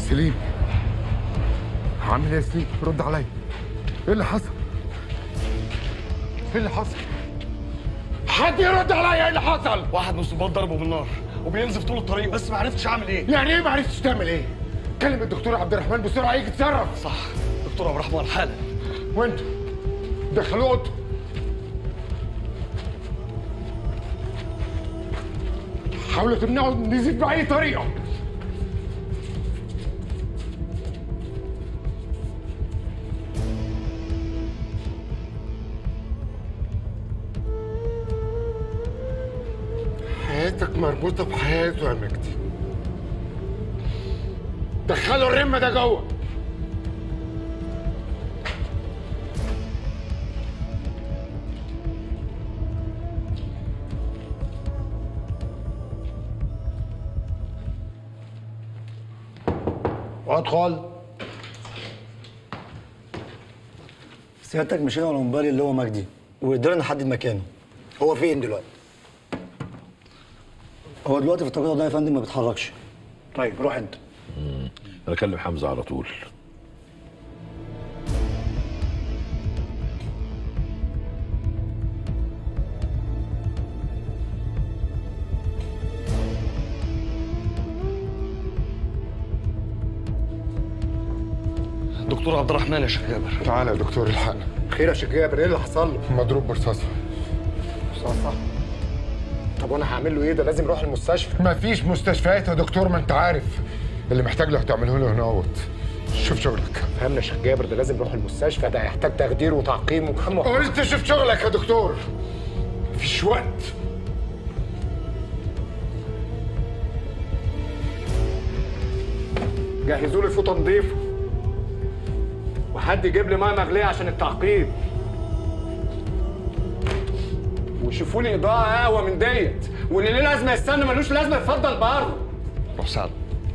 سليم عامل ايه يا سليم رد عليا ايه اللي حصل ايه اللي حصل حد يرد عليا ايه اللي حصل واحد من الظباط ضربه بالنار وبينزف طول الطريق بس ما عرفتش اعمل ايه يعني ايه ما عرفتش تعمل ايه كلم الدكتور عبد الرحمن بسرعه يجي يتصرف صح دكتور عبد الرحمن حالا وانتوا دخلوه اوضته حاولوا تمنعوا النزيف باي طريقه حياتك مربوطه بحياته يا مجدي دخلوا الرمه ده جوه وادخل سيادتك مشينا على موبايلي اللي هو مجدي وقدرنا نحدد مكانه هو فين دلوقتي؟ هو دلوقتي في التوقيت ده يا فندم ما بيتحركش طيب روح انت انا اكلم حمزه على طول دكتور عبد الرحمن يا شيخ جابر تعالى يا دكتور الحقنا خير يا شيخ جابر ايه اللي حصل له؟ مضروب برصاصه صح طب وانا هعمل له ايه ده لازم يروح المستشفى مفيش مستشفيات يا دكتور ما انت عارف اللي محتاج له هتعمله له هنا اهوت شوف شغلك فهمنا يا شيخ جابر ده لازم يروح المستشفى ده هيحتاج تخدير وتعقيم وكم قلت شوف شغلك يا دكتور مفيش وقت جهزوا لي فوطه نضيفه وحد يجيب لي ميه مغليه عشان التعقيم وشوفوا لي اضاءه قهوه من ديت واللي ليه لازمه يستنى ملوش لازمه يتفضل بره روح سعد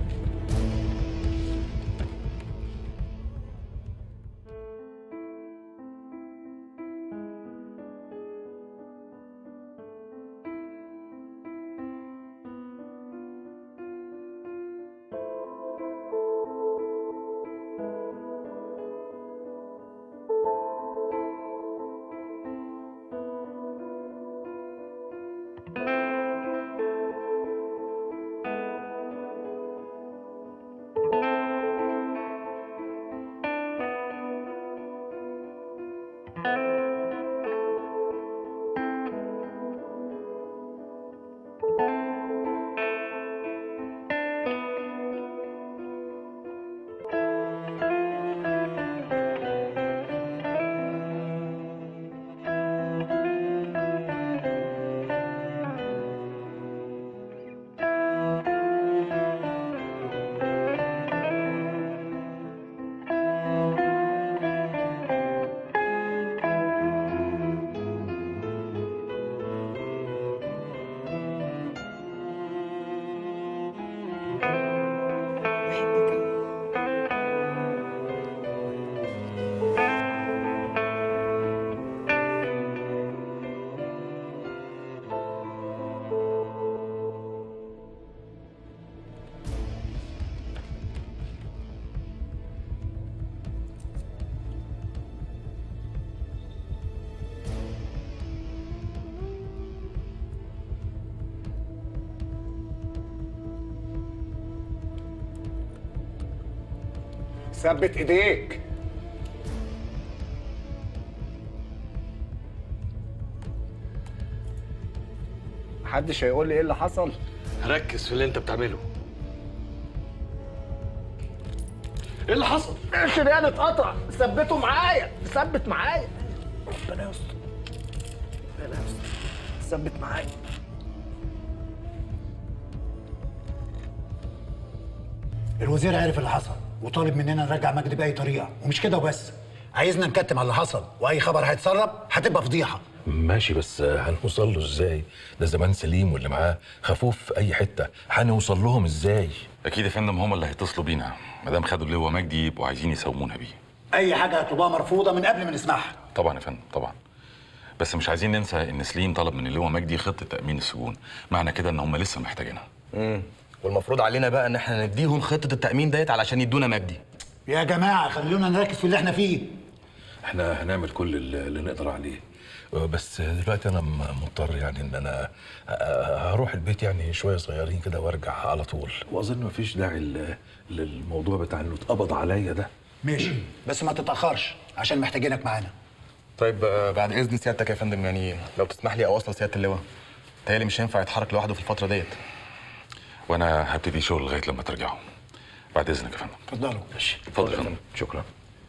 ثبت ايديك محدش هيقول لي ايه اللي حصل ركز في اللي انت بتعمله ايه اللي حصل؟ الشريان اتقطع ثبته معايا ثبت معايا ربنا يستر ربنا يستر ثبت معايا الوزير عرف اللي حصل وطالب مننا نرجع مجدي باي طريقه ومش كده وبس عايزنا نكتم على اللي حصل واي خبر هيتسرب هتبقى فضيحه ماشي بس هنوصل له ازاي ده زمان سليم واللي معاه خافوه في اي حته هنوصل لهم ازاي اكيد يا فندم هم اللي هيتصلوا بينا ما دام خدوا اللواء مجدي يبقوا عايزين يساومونا بيه اي حاجه هيطلبوها مرفوضه من قبل ما نسمعها طبعا يا فندم طبعا بس مش عايزين ننسى ان سليم طلب من اللواء مجدي خطه تامين السجون معنى كده ان هم لسه محتاجينها والمفروض علينا بقى ان احنا نديهم خطه التامين ديت علشان يدونا مجدي يا جماعه خلونا نركز في اللي احنا فيه احنا هنعمل كل اللي اللي نقدر عليه بس دلوقتي انا م- مضطر يعني ان انا أ- أ- هروح البيت يعني شويه صغيرين كده وارجع على طول واظن مفيش داعي ل- للموضوع بتاع انه اتقبض عليا ده ماشي بس ما تتاخرش عشان محتاجينك معانا طيب آه، بعد اذن سيادتك يا فندم يعني لو تسمح لي اوصل سياده اللواء تهيألي مش هينفع يتحرك لوحده في الفتره ديت وانا هبتدي شغل لغايه لما ترجعوا بعد اذنك يا فندم اتفضلوا اتفضل يا فندم شكرا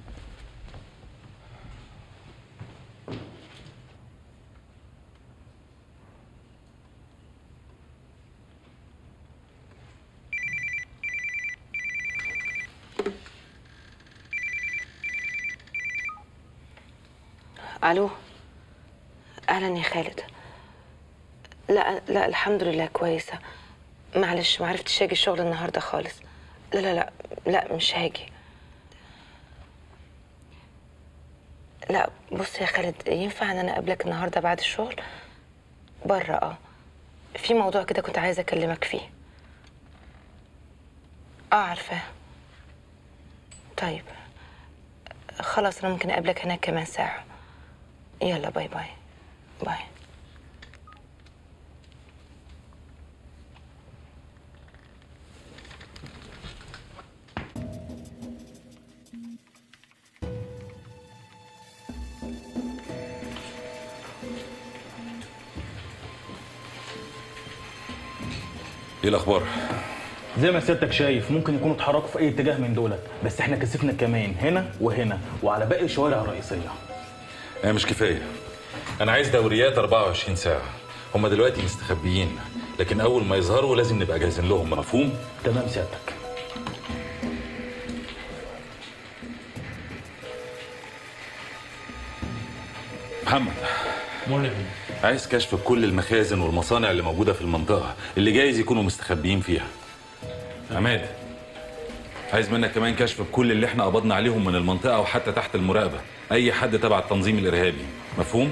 الو اهلا يا خالد لا لا الحمد لله كويسه معلش ما عرفتش اجي الشغل النهارده خالص لا لا لا لا مش هاجي لا بص يا خالد ينفع ان انا اقابلك النهارده بعد الشغل بره اه في موضوع كده كنت عايزه اكلمك فيه اه عارفاه طيب خلاص انا ممكن اقابلك هناك كمان ساعه يلا باي باي باي ايه الاخبار زي ما سيادتك شايف ممكن يكونوا اتحركوا في اي اتجاه من دولت بس احنا كثفنا كمان هنا وهنا وعلى باقي الشوارع الرئيسيه انا مش كفايه انا عايز دوريات 24 ساعه هم دلوقتي مستخبيين لكن اول ما يظهروا لازم نبقى جاهزين لهم مفهوم تمام سيادتك محمد عايز كشف كل المخازن والمصانع اللي موجوده في المنطقه اللي جايز يكونوا مستخبيين فيها عماد عايز منك كمان كشف كل اللي احنا قبضنا عليهم من المنطقه وحتى تحت المراقبه اي حد تبع التنظيم الارهابي مفهوم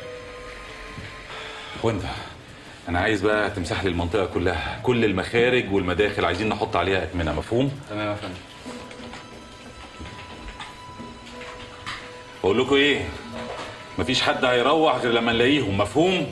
وانت انا عايز بقى تمسح لي المنطقه كلها كل المخارج والمداخل عايزين نحط عليها اكمنه مفهوم تمام يا فندم بقول لكم ايه مفيش حد هيروح غير لما نلاقيهم مفهوم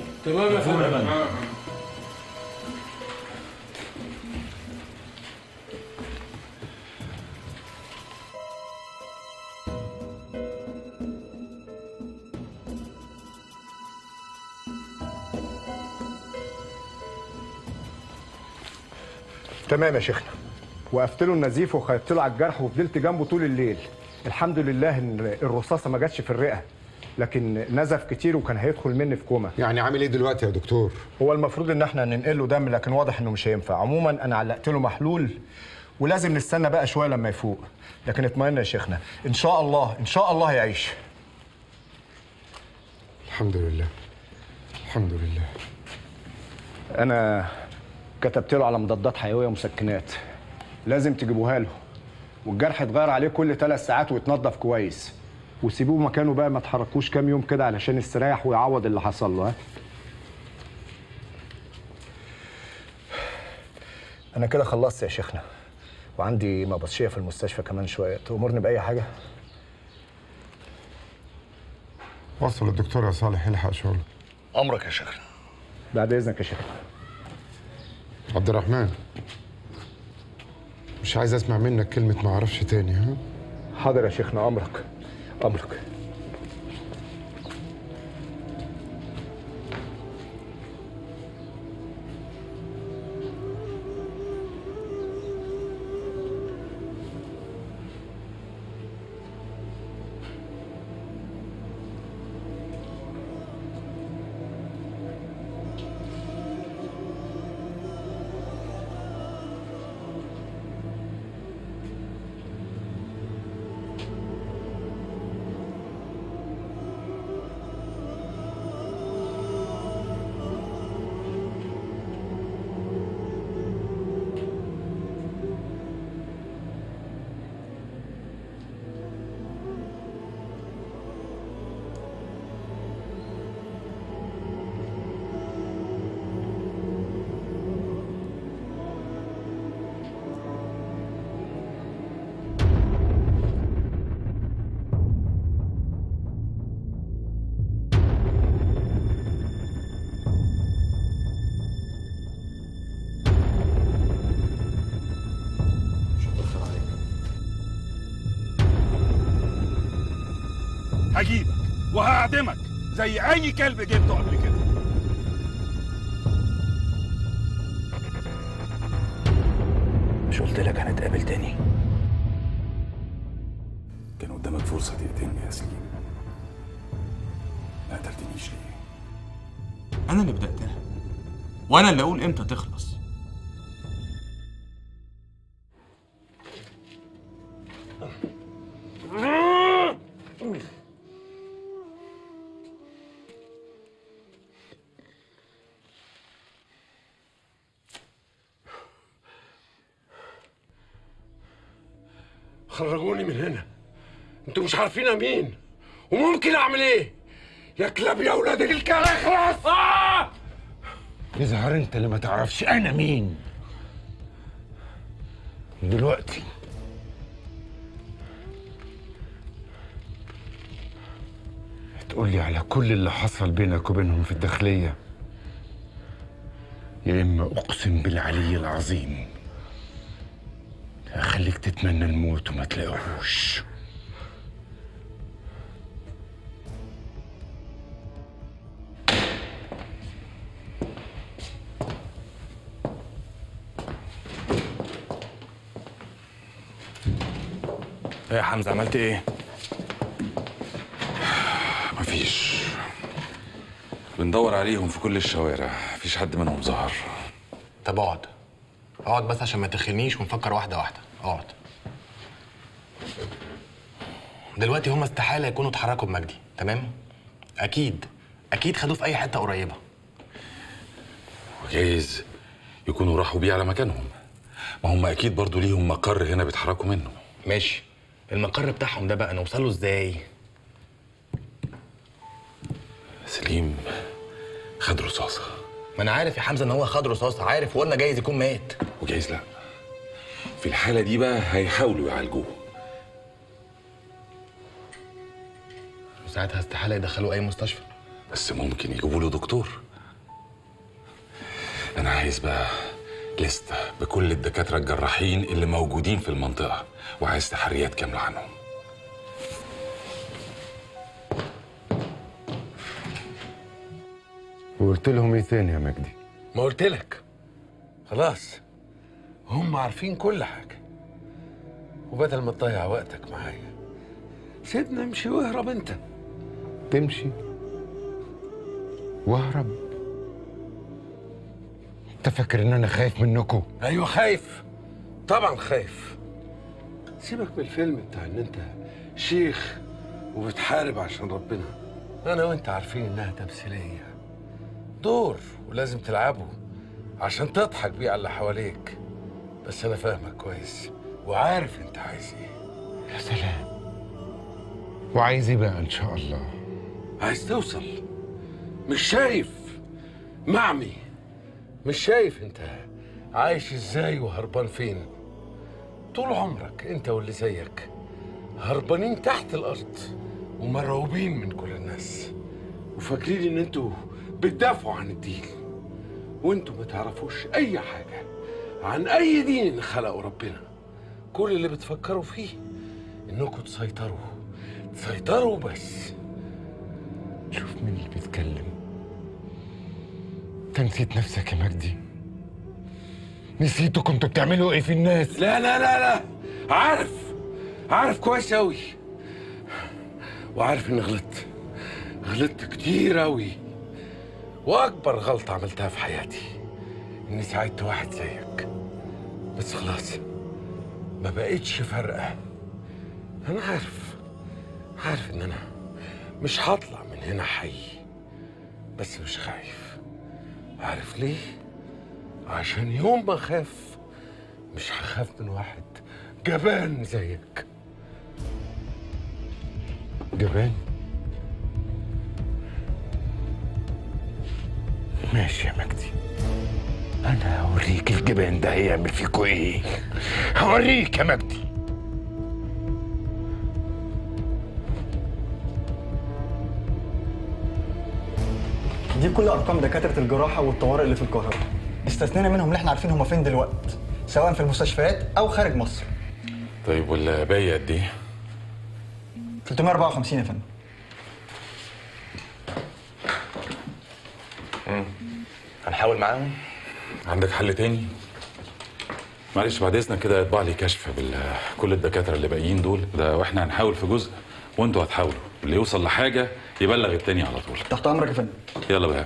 تمام يا شيخنا وقفت له النزيف وخيطت له على الجرح وفضلت جنبه طول الليل الحمد لله ان الرصاصه ما جاتش في الرئه لكن نزف كتير وكان هيدخل مني في كوما يعني عامل ايه دلوقتي يا دكتور هو المفروض ان احنا ننقل له دم لكن واضح انه مش هينفع عموما انا علقت له محلول ولازم نستنى بقى شويه لما يفوق لكن اطمئن يا شيخنا ان شاء الله ان شاء الله هيعيش الحمد لله الحمد لله انا كتبت له على مضادات حيويه ومسكنات لازم تجيبوها له والجرح يتغير عليه كل ثلاث ساعات ويتنضف كويس وسيبوه مكانه بقى ما تحركوش كام يوم كده علشان يستريح ويعوض اللي حصل له ها انا كده خلصت يا شيخنا وعندي مبطشيه في المستشفى كمان شويه تأمرني باي حاجه وصل الدكتور يا صالح يلحق شغله امرك يا شيخنا بعد اذنك يا شيخنا عبد الرحمن مش عايز اسمع منك كلمة ما اعرفش تاني ها حاضر يا شيخنا امرك امرك هجيبك وهعدمك زي اي كلب جبته قبل كده مش قلت لك هنتقابل تاني كان قدامك فرصه تقتلني يا سليم ما قتلتنيش ليه انا اللي بداتها وانا اللي اقول امتى تخلص خرجوني من هنا انتوا مش عارفين أنا مين وممكن اعمل ايه يا كلاب يا اولاد الكلب اخلص آه! يظهر انت اللي ما تعرفش انا مين دلوقتي تقول لي على كل اللي حصل بينك وبينهم في الداخلية يا إما أقسم بالعلي العظيم هخليك تتمنى الموت وما تلاقيهوش ايه يا حمزه عملت ايه مفيش بندور عليهم في كل الشوارع مفيش حد منهم ظهر طب اقعد اقعد بس عشان ما تخنيش ونفكر واحده واحده اقعد دلوقتي هم استحاله يكونوا اتحركوا بمجدي تمام اكيد اكيد خدوه في اي حته قريبه وجايز يكونوا راحوا بيه على مكانهم ما هم اكيد برضو ليهم مقر هنا بيتحركوا منه ماشي المقر بتاعهم ده بقى نوصله ازاي سليم خد رصاصه ما انا عارف يا حمزه ان هو خد رصاصه عارف وقلنا جايز يكون مات وجايز لا في الحالة دي بقى هيحاولوا يعالجوه وساعتها استحاله يدخلوه اي مستشفى بس ممكن يجيبوا له دكتور أنا عايز بقى لستة بكل الدكاترة الجراحين اللي موجودين في المنطقة وعايز تحريات كاملة عنهم وقلت لهم ايه تاني يا مجدي ما قلت لك خلاص هم عارفين كل حاجة وبدل ما تضيع وقتك معايا سيبنا امشي واهرب انت تمشي واهرب انت فاكر ان انا خايف منكم ايوه خايف طبعا خايف سيبك من الفيلم بتاع ان انت شيخ وبتحارب عشان ربنا انا وانت عارفين انها تمثيليه دور ولازم تلعبه عشان تضحك بيه على اللي حواليك بس انا فاهمك كويس وعارف انت عايز ايه يا سلام وعايز ايه بقى ان شاء الله عايز توصل مش شايف معمي مش شايف انت عايش ازاي وهربان فين طول عمرك انت واللي زيك هربانين تحت الارض ومرعوبين من كل الناس وفاكرين ان انتوا بتدافعوا عن الدين وانتوا ما تعرفوش اي حاجه عن اي دين خلقه ربنا كل اللي بتفكروا فيه انكم تسيطروا تسيطروا بس شوف مين اللي بيتكلم انت نسيت نفسك يا مجدي نسيتوا كنتوا بتعملوا ايه في الناس لا لا لا لا عارف عارف كويس أوي وعارف إني غلطت غلطت كتير أوي وأكبر غلطة عملتها في حياتي إني ساعدت واحد زيك بس خلاص ما بقتش فارقة أنا عارف عارف إن أنا مش هطلع من هنا حي بس مش خايف عارف ليه؟ عشان يوم ما اخاف مش هخاف من واحد جبان زيك جبان ماشي يا مجدي انا هوريك الجبان ده هيعمل فيكوا ايه هوريك يا مجدي دي كل ارقام دكاتره الجراحه والطوارئ اللي في القاهره استثنينا منهم اللي احنا عارفين هم فين دلوقتي سواء في المستشفيات او خارج مصر طيب والباقي قد إيه؟ 354 يا فندم هنحاول معاهم عندك حل تاني معلش بعد اذنك كده اطبع لي كشف بكل الدكاتره اللي باقيين دول ده واحنا هنحاول في جزء وانتوا هتحاولوا اللي يوصل لحاجه يبلغ التاني على طول تحت امرك يا فندم يلا بقى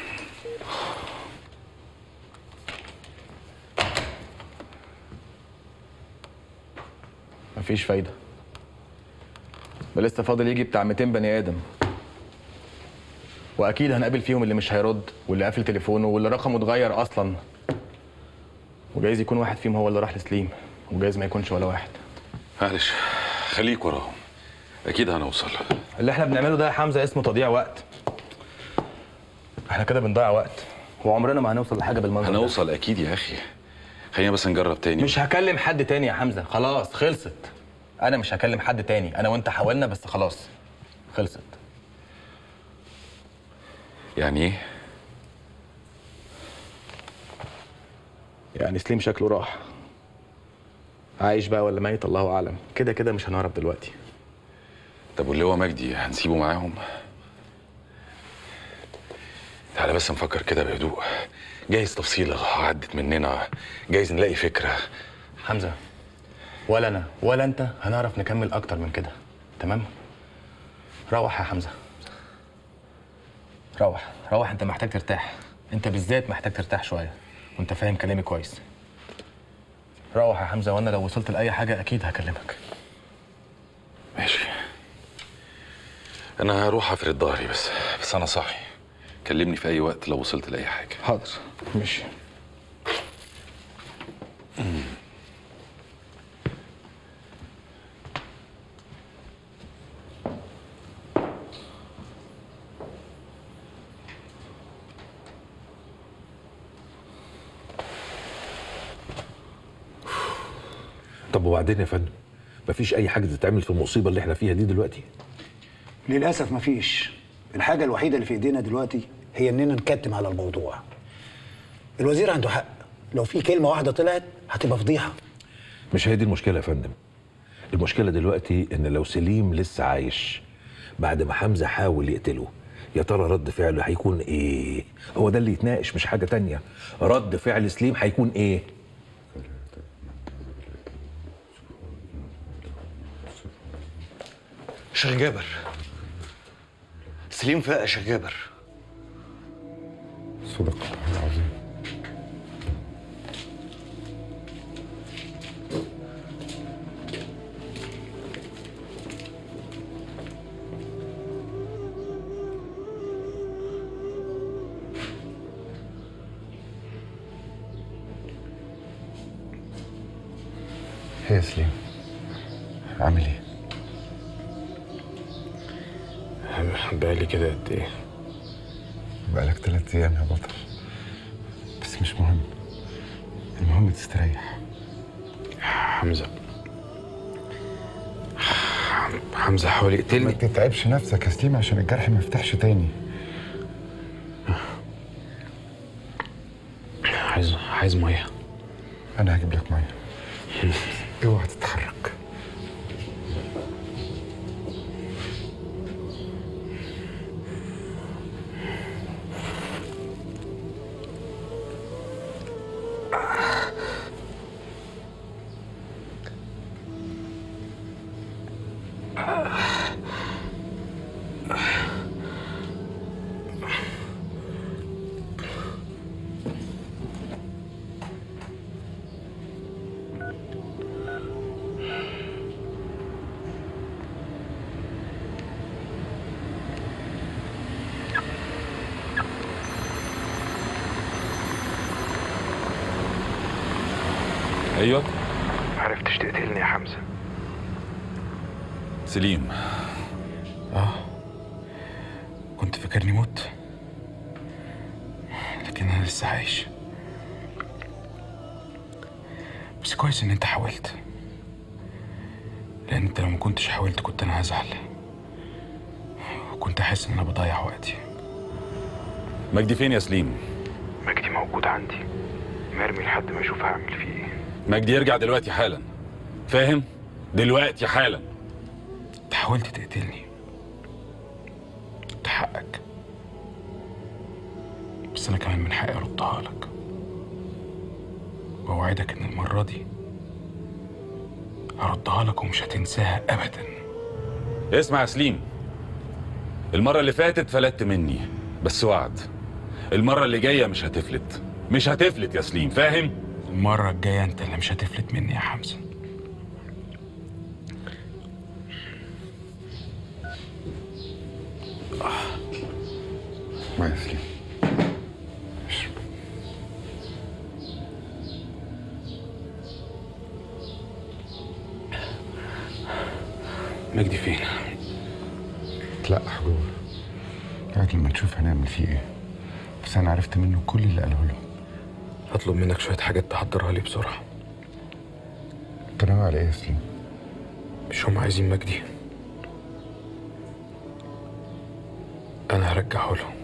مفيش فايده ده لسه فاضل يجي بتاع 200 بني ادم واكيد هنقابل فيهم اللي مش هيرد واللي قافل تليفونه واللي رقمه اتغير اصلا وجايز يكون واحد فيهم هو اللي راح لسليم وجايز ما يكونش ولا واحد معلش خليك وراهم اكيد هنوصل اللي احنا بنعمله ده يا حمزه اسمه تضييع وقت احنا كده بنضيع وقت وعمرنا ما هنوصل لحاجه بالمنظر ده. هنوصل اكيد يا اخي خلينا بس نجرب تاني مش هكلم حد تاني يا حمزه خلاص خلصت انا مش هكلم حد تاني انا وانت حاولنا بس خلاص خلصت يعني ايه يعني سليم شكله راح عايش بقى ولا ميت الله اعلم كده كده مش هنعرف دلوقتي طب واللي هو مجدي هنسيبه معاهم تعالى بس نفكر كده بهدوء جايز تفصيلة عدت مننا جايز نلاقي فكرة حمزة ولا انا ولا انت هنعرف نكمل اكتر من كده تمام روح يا حمزة روح روح انت محتاج ترتاح انت بالذات محتاج ترتاح شوية وانت فاهم كلامي كويس روح يا حمزة وانا لو وصلت لأي حاجة اكيد هكلمك ماشي انا هروح افرد ظهري بس بس انا صاحي كلمني في اي وقت لو وصلت لاي حاجه حاضر ماشي طب وبعدين يا فندم مفيش اي حاجه تتعمل في المصيبه اللي احنا فيها دي دلوقتي للاسف مفيش الحاجه الوحيده اللي في ايدينا دلوقتي هي اننا نكتم على الموضوع الوزير عنده حق لو في كلمه واحده طلعت هتبقى فضيحه مش هي دي المشكله يا فندم المشكله دلوقتي ان لو سليم لسه عايش بعد ما حمزه حاول يقتله يا ترى رد فعله هيكون ايه هو ده اللي يتناقش مش حاجه تانية رد فعل سليم هيكون ايه شيخ جابر سليم فاق يا شيخ جابر صدق الله العظيم ايه يا سليم عامل ايه بقالي كده قد ايه بقالك تلات ايام يا بطل بس مش مهم المهم تستريح حمزه حمزه حاول ما يقتلني تتعبش نفسك يا سليم عشان الجرح ما يفتحش تاني عايز عايز ميه انا هجيب لك ميه اوعى تتحرك ايوه عرفتش تقتلني يا حمزه سليم اه كنت فاكرني مت لكن انا لسه عايش بس كويس ان انت حاولت لان انت لو ما كنتش حاولت كنت انا هزعل وكنت احس ان انا بضيع وقتي مجدي فين يا سليم مجدي موجود عندي مرمي لحد ما اشوف هعمل فيه ايه مجدي يرجع دلوقتي حالا فاهم دلوقتي حالا انت حاولت تقتلني ده حقك بس انا كمان من حقي اردها لك واوعدك ان المره دي هردها لك ومش هتنساها ابدا اسمع يا سليم المرة اللي فاتت فلتت مني بس وعد المرة اللي جاية مش هتفلت مش هتفلت يا سليم فاهم؟ المره الجايه انت اللي مش هتفلت مني يا حمزه ما يسلم مجدي فين؟ تلقح جوه لغايه لما نشوف هنعمل فيه ايه بس انا عرفت منه كل اللي قاله له هطلب منك شويه حاجات تحضرها لي بسرعه انت ناوي على ايه يا سليم؟ مش هم عايزين مجدي انا هرجعه له